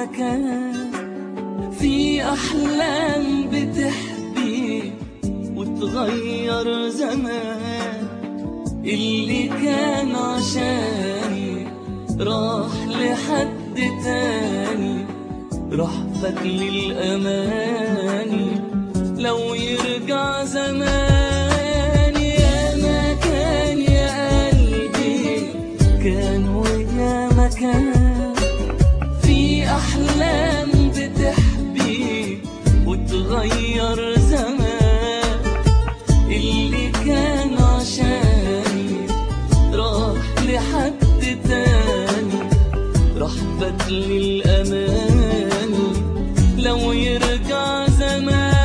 مكان في أحلام بتحبي وتغير زمان اللي كان عشاني راح لحد تاني راح فكلي الأماني لو يرجع زمان يا مكان يا قلبي كان ويا مكان في أحلام بتحبي وتغير زمان اللي كان عشاني راح لحد تاني راح بدلي الأماني لو يرجع زمان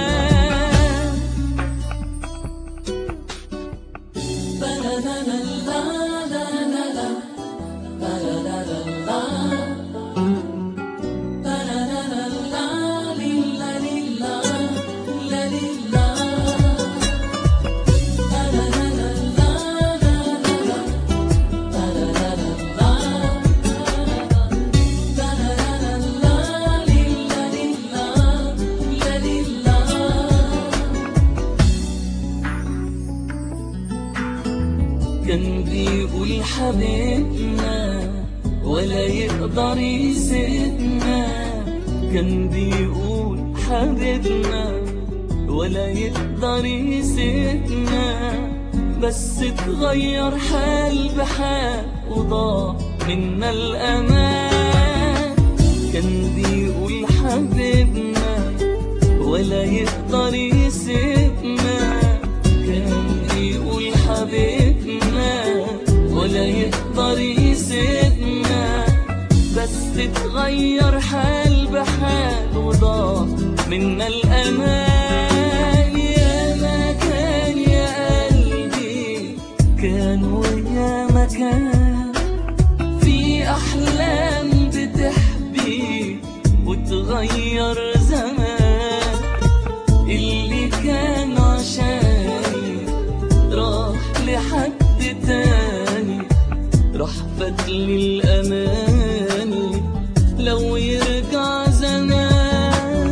كان بيقول حبيبنا ولا يقدر يسيبنا كان بيقول حبيبنا ولا يقدر يسيبنا بس اتغير حال بحال وضاع منا الأمان كان بيقول حبيبنا ولا يقدر يسيبنا كان بيقول حبيبنا ولا يقدر يسيبنا بس تتغير حال بحال وضاع منا الأمان يا مكان يا قلبي كان ويا مكان في أحلام بتحبي وتغير زمان اللي كان عشاني راح لحد تاني راح بدلي الأماني لو يرجع زمان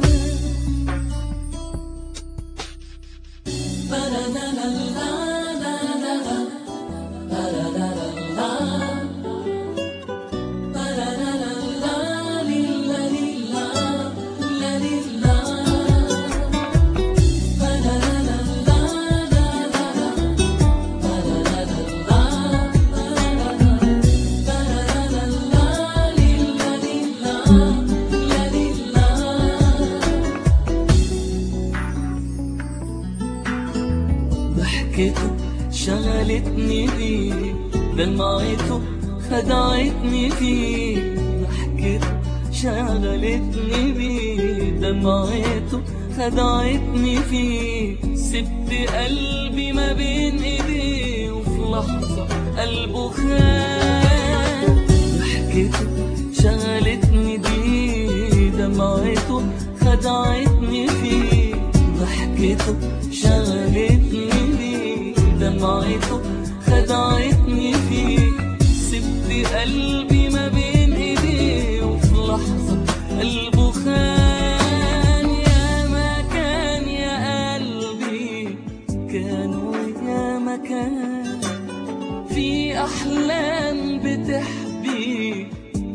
ضحكته شغلتني بيه دمعته خدعتني فيه ضحكته شغلتني بيه دمعته خدعتني فيه سبت قلبي ما بين ايديه وفي لحظة قلبه خان ضحكته شغلتني بيه دمعته خدعتني فيه ضحكته شغلتني بيه دمعته خدعتني فيه سبت قلبي ما بين ايديه وفي لحظة قلبه خان يا مكان يا قلبي كان ويا مكان في أحلام بتحبي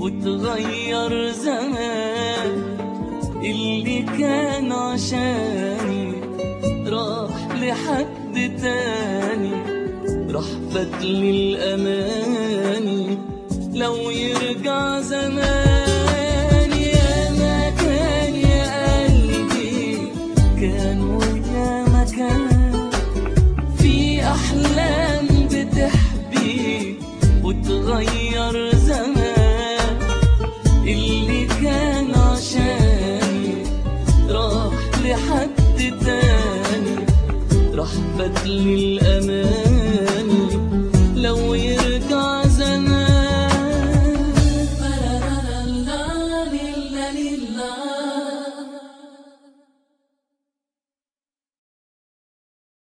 وتغير زمان اللي كان عشاني راح لحد تاني راح بدلي الأماني لو يرجع زمان يا مكان يا قلبي كان ويا مكان في أحلام بتحبي وتغير زمان اللي كان عشاني راح لحد تاني راح بدلي الأماني لو يرجع زمان